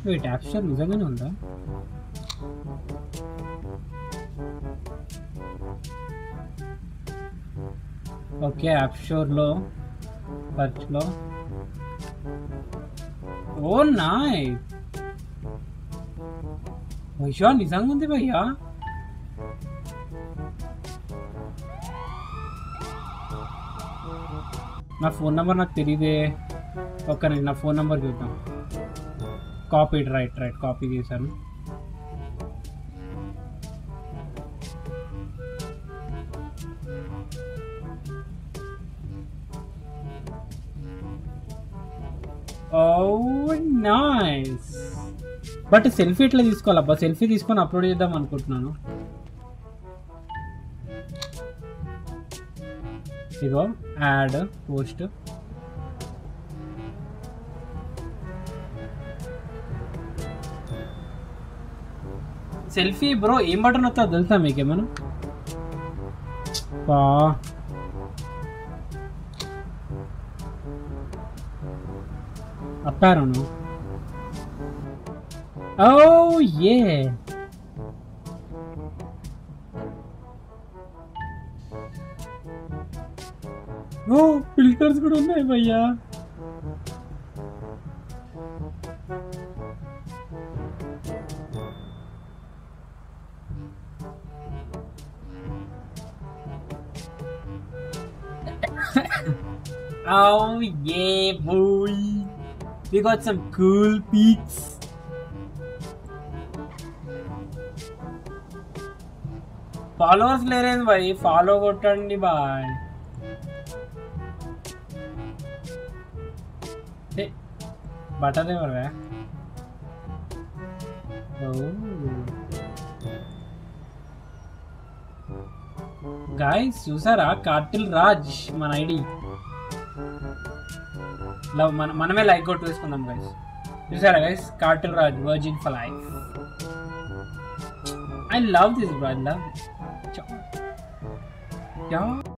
wait app store నిజంగానే ఉందా okay app స్టోర్లో సర్చ్లో ఓ నాయ్ భయ్యా నిజంగా ఉంది భయ్యా నా ఫోన్ నెంబర్ నాకు తెలియదే ఒక్క నేను నా ఫోన్ నెంబర్ చూద్దాం కాపీ రైట్ రైట్ కాపీ చేశాను ఓ నైస్ బట్ సెల్ఫీ ఎట్లా తీసుకోవాలబ్బా సెల్ఫీ తీసుకొని అప్లోడ్ చేద్దాం అనుకుంటున్నాను ఇగో యాడ్ పోస్ట్ సెల్ఫీ బ్రో ఏం బటన్ వస్తా తెలుసా మీకేమన్నా బా అప్పారను ఓ ఏ ఓ ఫిల్టర్స్ కూడా ఉన్నాయి భయ్యా oh yeah boy we got some cool peaks followers లేరేంది బాయ్ ఫాలో కొట్టండి బాయ్ బటర్ ఎవరా గాయస్ చూసారా కార్టిల్ రాజ్ మన ఐడి లవ్ మన మనమే లైక్ కొట్టు వేసుకుందాం గైస్ చూసారా గైస్ కార్టిల్ Raj virgin for life I love this bro I love yeah